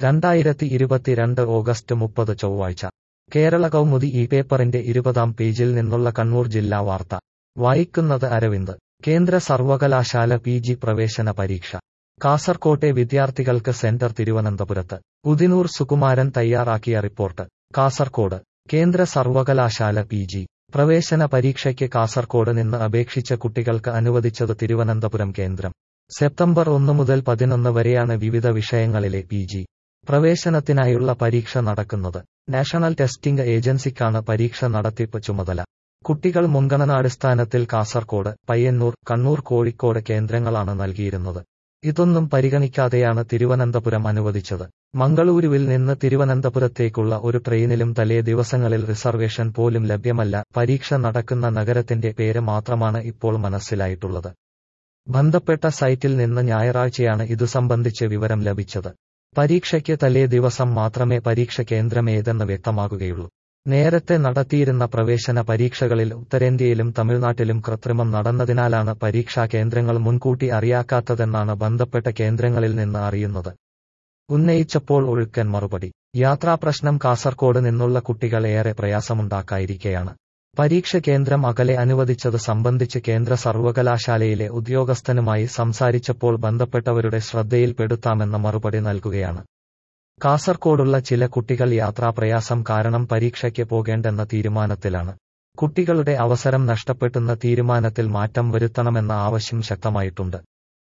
രണ്ടായിരത്തി ഇരുപത്തിരണ്ട് ഓഗസ്റ്റ് മുപ്പത് ചൊവ്വാഴ്ച കേരള കൗമുദി ഈ പേപ്പറിന്റെ ഇരുപതാം പേജിൽ നിന്നുള്ള കണ്ണൂർ ജില്ലാ വാർത്ത വായിക്കുന്നത് അരവിന്ദ് കേന്ദ്ര സർവകലാശാല പി ജി പ്രവേശന പരീക്ഷ കാസർകോട്ടെ വിദ്യാർത്ഥികൾക്ക് സെന്റർ തിരുവനന്തപുരത്ത് ഉദിനൂർ സുകുമാരൻ തയ്യാറാക്കിയ റിപ്പോർട്ട് കാസർകോട് കേന്ദ്ര സർവകലാശാല പി ജി പ്രവേശന പരീക്ഷയ്ക്ക് കാസർകോട് നിന്ന് അപേക്ഷിച്ച കുട്ടികൾക്ക് അനുവദിച്ചത് തിരുവനന്തപുരം കേന്ദ്രം സെപ്റ്റംബർ ഒന്ന് മുതൽ പതിനൊന്ന് വരെയാണ് വിവിധ വിഷയങ്ങളിലെ പി ജി പ്രവേശനത്തിനായുള്ള പരീക്ഷ നടക്കുന്നത് നാഷണൽ ടെസ്റ്റിംഗ് ഏജൻസിക്കാണ് പരീക്ഷ നടത്തിപ്പ് ചുമതല കുട്ടികൾ മുൻഗണനാടിസ്ഥാനത്തിൽ കാസർകോട് പയ്യന്നൂർ കണ്ണൂർ കോഴിക്കോട് കേന്ദ്രങ്ങളാണ് നൽകിയിരുന്നത് ഇതൊന്നും പരിഗണിക്കാതെയാണ് തിരുവനന്തപുരം അനുവദിച്ചത് മംഗളൂരുവിൽ നിന്ന് തിരുവനന്തപുരത്തേക്കുള്ള ഒരു ട്രെയിനിലും തലേ ദിവസങ്ങളിൽ റിസർവേഷൻ പോലും ലഭ്യമല്ല പരീക്ഷ നടക്കുന്ന നഗരത്തിന്റെ പേര് മാത്രമാണ് ഇപ്പോൾ മനസ്സിലായിട്ടുള്ളത് ബന്ധപ്പെട്ട സൈറ്റിൽ നിന്ന് ഞായറാഴ്ചയാണ് ഇതു സംബന്ധിച്ച് വിവരം ലഭിച്ചത് പരീക്ഷയ്ക്ക് തലേ ദിവസം മാത്രമേ പരീക്ഷ കേന്ദ്രമേതെന്ന് വ്യക്തമാകുകയുള്ളൂ നേരത്തെ നടത്തിയിരുന്ന പ്രവേശന പരീക്ഷകളിൽ ഉത്തരേന്ത്യയിലും തമിഴ്നാട്ടിലും കൃത്രിമം നടന്നതിനാലാണ് പരീക്ഷാ കേന്ദ്രങ്ങൾ മുൻകൂട്ടി അറിയാക്കാത്തതെന്നാണ് ബന്ധപ്പെട്ട കേന്ദ്രങ്ങളിൽ നിന്ന് അറിയുന്നത് ഉന്നയിച്ചപ്പോൾ ഒഴുക്കൻ മറുപടി യാത്രാപ്രശ്നം കാസർകോട് നിന്നുള്ള കുട്ടികൾ ഏറെ പ്രയാസമുണ്ടാക്കായിരിക്കെയാണ് പരീക്ഷ കേന്ദ്രം അകലെ അനുവദിച്ചത് സംബന്ധിച്ച് കേന്ദ്ര സർവകലാശാലയിലെ ഉദ്യോഗസ്ഥനുമായി സംസാരിച്ചപ്പോൾ ബന്ധപ്പെട്ടവരുടെ ശ്രദ്ധയിൽപ്പെടുത്താമെന്ന മറുപടി നൽകുകയാണ് കാസർകോടുള്ള ചില കുട്ടികൾ യാത്രാപ്രയാസം കാരണം പരീക്ഷയ്ക്ക് പോകേണ്ടെന്ന തീരുമാനത്തിലാണ് കുട്ടികളുടെ അവസരം നഷ്ടപ്പെട്ടുന്ന തീരുമാനത്തിൽ മാറ്റം വരുത്തണമെന്ന ആവശ്യം ശക്തമായിട്ടുണ്ട്